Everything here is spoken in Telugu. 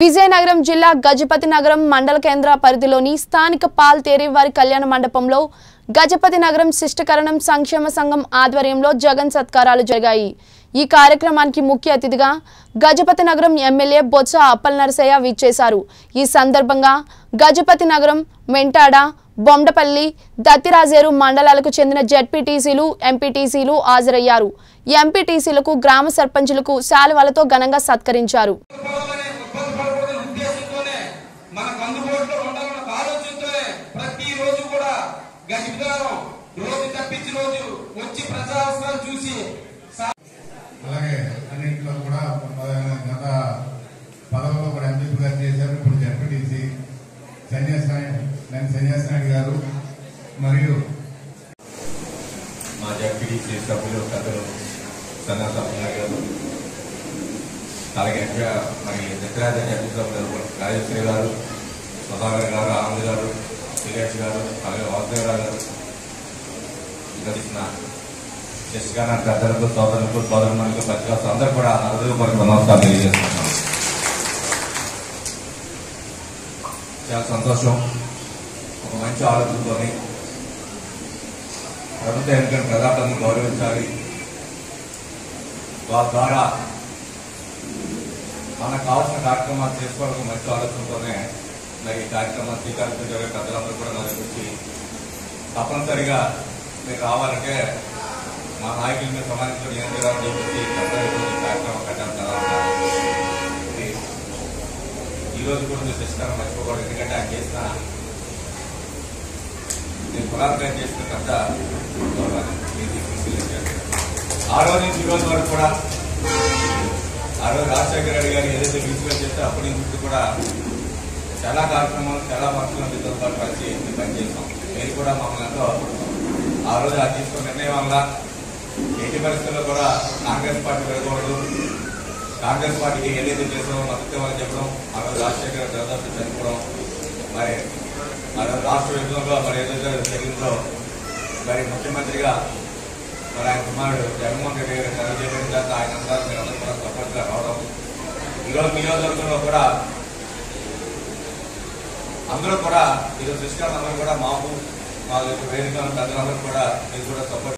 విజయనగరం జిల్లా గజపతి నగరం మండల కేంద్ర పరిధిలోని స్థానిక పాల్ తేరేవారి కళ్యాణ మండపంలో గజపతి నగరం శిష్టకరణం సంక్షేమ సంఘం ఆధ్వర్యంలో జగన్ సత్కారాలు జరిగాయి ఈ కార్యక్రమానికి ముఖ్య అతిథిగా గజపతి నగరం ఎమ్మెల్యే బొత్స అప్పల్ నరసయ్య విచ్చేశారు ఈ సందర్భంగా గజపతి నగరం మెంటాడ బొండపల్లి దత్తిరాజేరు మండలాలకు చెందిన జెడ్పీటీసీలు ఎంపీటీసీలు హాజరయ్యారు ఎంపీటీసీలకు గ్రామ సర్పంచులకు శాలువాలతో ఘనంగా సత్కరించారు పడవలనే ఇబ్బంది పడకూడదనే ఉద్దేశంతోనే మనకు అందుబాటులో ఉండాలన్న ఆలోచనతోనే ప్రతి రోజు కూడా గజిబిదారం రోజు తప్పించి రోజు వచ్చి ప్రజా అవసరాలు చూసి సా- అలాగే అన్నింటిలో కూడా మొదలైన గత పదవిలో కూడా ఎంపీ గారు చేశారు ఇప్పుడు జడ్పీటీసీ సన్యాసనాయుడు నేను సన్యాసనాయుడు గారు మరియు మా జడ్పీటీసీ సభ్యులు పెద్దలు సన్నాసభ్యులు గారు అలాగే ఇంకా మరి దత్తరాజ జడ్పీ సభ్యులు రాజేశ్వరి గారు సుధాకర్ గారు ఆనంద్ గారు సురేష్ గారు అలాగే వాసుదేవరావు గారు గడిచిన శశికాన పెద్దలకు సోదరులకు సోదరులకు పత్రికలు అందరూ కూడా హృదయపూర్వక నమస్కారం తెలియజేస్తున్నాం చాలా సంతోషం ఒక మంచి ఆలోచనతోని ప్రభుత్వ ఎన్నికల ప్రజాప్రతిని గౌరవించాలి వారి ద్వారా మనకు కావాల్సిన కార్యక్రమాలు చేసుకోవడానికి మంచి ఆలోచనతోనే మరి ఈ కార్యక్రమాలు శ్రీకారం జరిగే పెద్దలందరూ కూడా నా దగ్గర వచ్చి తప్పనిసరిగా మీరు రావాలంటే మా నాయకుల మీద సమానించడం ఏం చేయాలని చెప్పేసి పెద్దలు ఈ కార్యక్రమం కట్టాను కదా అన్నారు. ఇది ఈ రోజు కూడా మీరు శశికారం మర్చిపోకూడదు ఎందుకంటే ఆయన చేసిన నేను పురాతనం చేసిన పెద్ద గౌరవాన్ని మీకు తీసుకెళ్ళాను. ఆ రోజు నుంచి ఈ రోజు వరకు కూడా ఆ రోజు రాజశేఖర రెడ్డి గారు ఏదైతే ప్రిన్సిపల్ చేస్తే అప్పటి నుంచి కూడా చాలా కార్యక్రమాలు చాలా పక్షులు మీతో పాటు కలిసి మేము పనిచేస్తాం మీరు కూడా మమ్మల్ని ఎంతో ఆ రోజు ఆ తీసుకున్న నిర్ణయం వల్ల ఎట్టి పరిస్థితుల్లో కూడా కాంగ్రెస్ పార్టీ వెళ్ళకూడదు కాంగ్రెస్ పార్టీకి ఏదైతే చేసామో మద్దతు ఇవ్వాలని చెప్పడం ఆ రోజు రాజశేఖర దాదాపు చనిపోవడం మరి ఆ రోజు రాష్ట్ర విభజనలో మరి ఏదైతే జరిగిందో మరి ముఖ్యమంత్రిగా మరి ఆయన కుమారుడు జగన్మోహన్ రెడ్డి గారు చదువు చేయడం చేత ఆయన అందరూ మీరందరూ కూడా సపోర్ట్గా రావడం ఈరోజు నియోజకవర్గంలో కూడా అందరూ కూడా ఈరోజు శిష్కాలు అందరూ కూడా మాకు మా యొక్క వేదిక పెద్దలందరూ కూడా మీరు కూడా సపోర్ట్